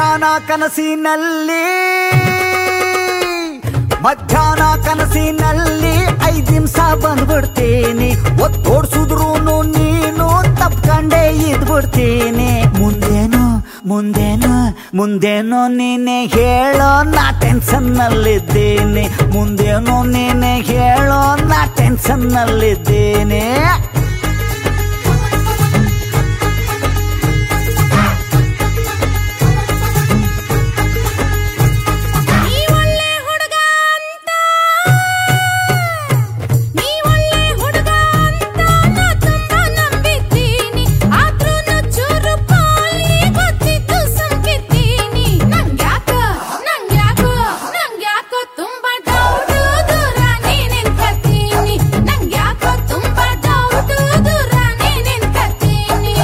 ಮಧ್ಯಾಹ್ನ ಕನಸಿನಲ್ಲಿ ಮಧ್ಯಾಹ್ನ ಕನಸಿನಲ್ಲಿ ಐದ್ ನಿಮಿಷ ಬಂದ್ಬಿಡ್ತೀನಿ ಒತ್ತೋಡ್ಸಿದ್ರು ನೀನು ತಪ್ಕಂಡೇ ಇದ್ಬಿಡ್ತೀನಿ ಮುಂದೇನು ಮುಂದೇನು ಮುಂದೇನು ನೀನೆ ಹೇಳೋ ನಾ ಟೆನ್ಷನ್ ನಲ್ಲಿದ್ದೀನಿ ಮುಂದೇನು ನೀನೆ ಹೇಳೋ ನಾ ಟೆನ್ಷನ್ ನಲ್ಲಿದ್ದೀನಿ ನೀ ಒಳ್ಳೆ ಹುಡುಗ ಅಂತ ನೀ ಒಳ್ಳೆ ಹುಡುಗ ಅಂತ ನಾ ತುಂಬಾ ನಂಬಿದ್ದೀನಿ ಆದ್ರೂ ಚೂರು ಪಾಲಿ ಗೊತ್ತಿದ್ದು ಸಂಕಿದ್ದೀನಿ ನಂಗ್ಯಾಕೋ ನಂಗ್ಯಾಕೋ ನಂಗ್ಯಾಕೋ ತುಂಬಾ ಡೌಟು ದೂರ ನೀ ನಿಂತ್ಕತೀನಿ ನಂಗ್ಯಾಕೋ ತುಂಬಾ ಡೌಟು ದೂರ ನೀ ನಿಂತ್ಕತೀನಿ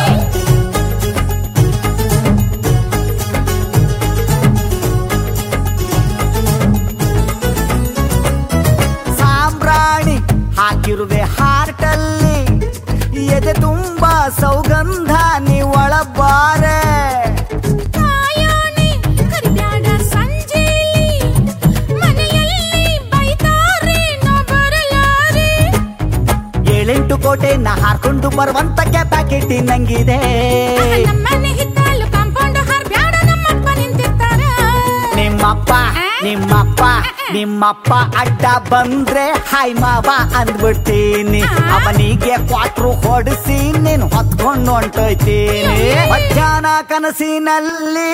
ಸಾಂಬ್ರಾಣಿ ಹಾಕಿರುವೆ ಹಾರ್ಟಲ್ಲಿ ಎದೆ ತುಂಬಾ ಸೌಗಂಧ ನೀ ಒಳಬಾರೆ ಕಾಯೋಣಿ ಕರಿಬ್ಯಾಡ ಸಂಜೆಲಿ ಮನೆಯಲ್ಲಿ ಬೈತಾರೆ ನಾ ಬರಲಾರೆ ಏಳೆಂಟು ಕೋಟೆ ನಾ ಹಾರ್ಕೊಂಡು ಬರುವಂತ ಕೆಪಾಕಿಟಿ ನಂಗಿದೆ ನಮ್ಮನೆ ಹಿತ್ತಲು ಕಾಂಪೌಂಡ್ ಹಾರ್ಬ್ಯಾಡ ನಮ್ಮಪ್ಪ ನಿಂತಿರ್ತಾರ ನಿಮ್ಮಪ್ಪ ನಿಮ್ಮಪ್ಪ ನಿಮ್ಮಪ್ಪ ಅಡ್ಡ ಬಂದ್ರೆ ಹಾಯ್ ಮಾವ ಅಂದ್ಬಿಡ್ತೀನಿ ಅವನಿಗೆ ಕ್ವಾಟ್ರು ಹೊಡಿಸಿ ನೀನು ಹೊತ್ಕೊಂಡು ಹೊಂಟೋಯ್ತೀನಿ ಮಧ್ಯಾಹ್ನ ಕನಸಿನಲ್ಲಿ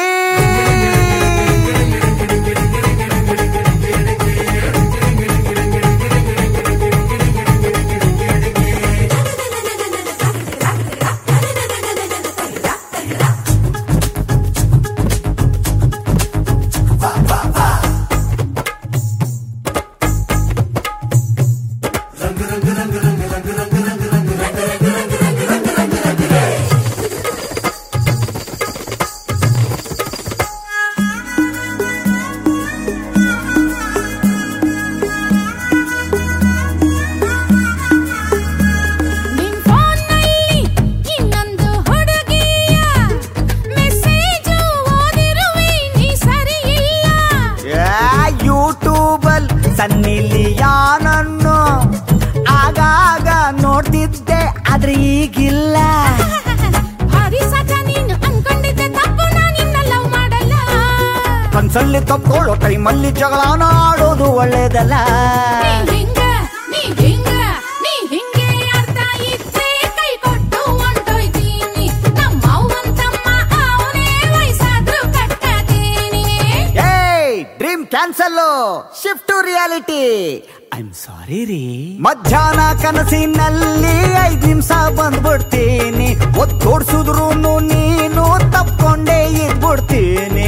ನಿನ್ ಫೋನ್ನಲ್ಲಿ ಇನ್ನೊಂದು ಹುಡುಗಿಯ ಮೆಸೇಜು ಓದಿರುವೆ ನೀ ಸರಿ ಇಲ್ಲ ಯೂಟ್ಯೂಬಲ್ ಸನ್ನಿಲಿ ಯಾನನ್ನು ಆಗಾಗ ನೋಡ್ತಿದ್ದೆ ಆದ್ರೆ ಈಗಿಲ್ಲ ಭಾರಿ ಸಜ ನೀನು ಅನ್ಕೊಂಡಿದ್ದೆ ತಪ್ಪು ನಾ ನಿನ್ನ ಲವ್ ಮಾಡಲ್ಲ ಕನ್ಸಲ್ಲಿ ತಪ್ಕೊಳ್ಳೋ ಟೈಮಲ್ಲಿ ಜಗಳನ ಆಡೋದು ಒಳ್ಳೇದಲ್ಲ ನೀ ಹಿಂಗ ನೀ ಹಿಂಗ ನೀ ಹಿಂಗೆ ಅರ್ಥ ಇದ್ರೆ ಕೈ ಕೊಟ್ಟು ಹೊಂಟೋಯ್ತೀನಿ ನಮ್ಮ ಅವ್ವಂತಮ್ಮ ಅವನೇ ವಯಸ್ಸಾದ್ರೂ ಕಟ್ಟಾತೀನಿ ಏಯ್ dream cancel shift to reality I am sorry ರೀ ಮಧ್ಯಾಹ್ನ ಕನಸಿನಲ್ಲಿ ಐದ್ ನಿಮಿಷ ಬಂದ್ಬಿಡ್ತೀನಿ ಒತ್ತೋಡ್ಸಿದ್ರು ನೀನು ತಪ್ಕೊಂಡೇ ಇದ್ಬಿಡ್ತೀನಿ